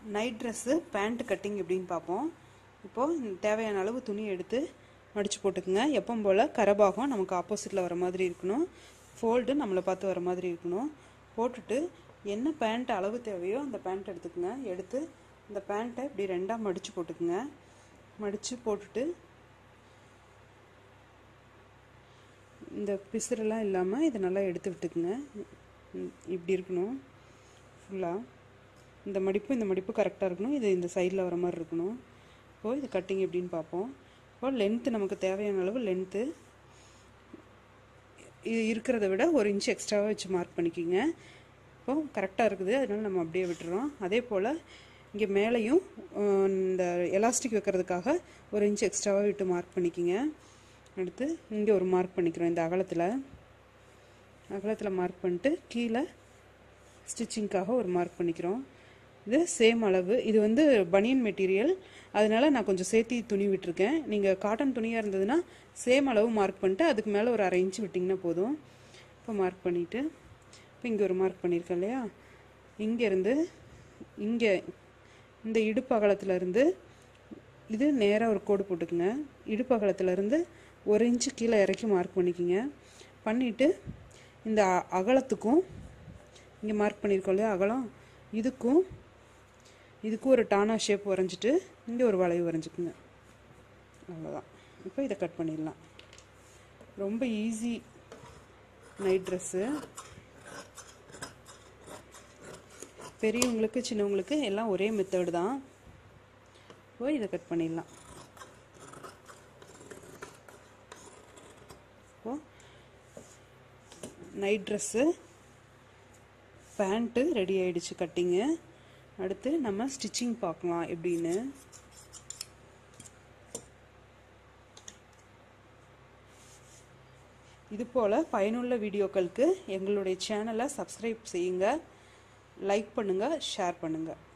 night dress pant cutting எப்படின்னு பார்ப்போம் இப்போது தேவையான அளவு துணி எடுத்து மடித்து போட்டுக்குங்க எப்பவும் போல் கரபாகம் நமக்கு ஆப்போசிட்டில் வர மாதிரி இருக்கணும் ஃபோல்டு நம்மளை பார்த்து வர மாதிரி இருக்கணும் போட்டுட்டு என்ன பேண்ட் அளவு தேவையோ அந்த பேண்ட் எடுத்துக்கோங்க எடுத்து இந்த பேண்ட்டை இப்படி ரெண்டாக மடித்து போட்டுக்குங்க மடித்து போட்டுட்டு இந்த பிசுறெல்லாம் இல்லாமல் இதை நல்லா எடுத்து விட்டுக்குங்க ம், இப்படி இருக்கணும் ஃபுல்லாக இந்த மடிப்பு இந்த மடிப்பு கரெக்டாக இருக்கணும் இது இந்த சைடில் வர மாதிரி இருக்கணும் இப்போது இது கட்டிங் எப்படின்னு பார்ப்போம் இப்போ லென்த்து நமக்கு தேவையான அளவு லென்த்து இது இருக்கிறத விட ஒரு இன்ச் எக்ஸ்ட்ராவாக வச்சு மார்க் பண்ணிக்கிங்க இப்போ கரெக்டாக இருக்குது அதனால நம்ம அப்படியே விட்டுறோம் அதே போல் இங்கே மேலேயும் அஹ், இந்த எலாஸ்டிக் வைக்கிறதுக்காக ஒரு இன்ச் எக்ஸ்ட்ராவாக விட்டு மார்க் பண்ணிக்கிங்க அடுத்து இங்கே ஒரு மார்க் பண்ணிக்கிறோம் இந்த அகலத்தில் அகலத்தில் மார்க் பண்ணிட்டு கீழே ஸ்டிச்சிங்க்காக ஒரு மார்க் பண்ணிக்கிறோம் இது சேம் அளவு இது வந்து பனியன் மெட்டீரியல் அதனால நான் கொஞ்சம் சேர்த்தி துணி விட்டுருக்கேன் நீங்கள் காட்டன் துணியாக இருந்ததுன்னா சேம் அளவு மார்க் பண்ணிட்டு அதுக்கு மேலே ஒரு அரை இன்ச் விட்டிங்கன்னா போதும் இப்போ மார்க் பண்ணிவிட்டு இப்போ இங்கே ஒரு மார்க் பண்ணியிருக்கேன் இல்லையா இங்கேருந்து இங்கே இந்த இடுப்பு அகலத்துல இருந்து இது நேராக ஒரு கோடு போட்டுக்குங்க இடுப்பு அகலத்துல இருந்து ஒரு இன்ச்சு கீழே இறக்கி மார்க் பண்ணிக்கோங்க பண்ணிவிட்டு இந்த அ- அகலத்துக்கும் இங்கே மார்க் பண்ணியிருக்கோம் இல்லையா அகலம் இதுக்கும் இதுக்கும் ஒரு டானா ஷேப் வரைஞ்சிட்டு இங்கே ஒரு வளைவு வரைஞ்சிக்குங்க அவ்வளோதான் இப்போ இதை கட் பண்ணிடலாம் ரொம்ப ஈஸி நைட் ட்ரெஸ்ஸு பெரியவங்களுக்கு சின்னவங்களுக்கு எல்லாம் ஒரே மெத்தடு தான் இப்போ இதை கட் பண்ணிடலாம் இப்போ நைட் ட்ரெஸ்ஸு பேண்ட்டு ரெடி ஆயிடுச்சு கட்டிங்கு அடுத்து நம்ம ஸ்டிச்சிங் பார்க்கலாம் எப்படின்னு இது போல் பயனுள்ள வீடியோக்களுக்கு எங்களுடைய சேனலை சப்ஸ்கிரைப் செய்யுங்க லைக் பண்ணுங்கள் ஷேர் பண்ணுங்கள்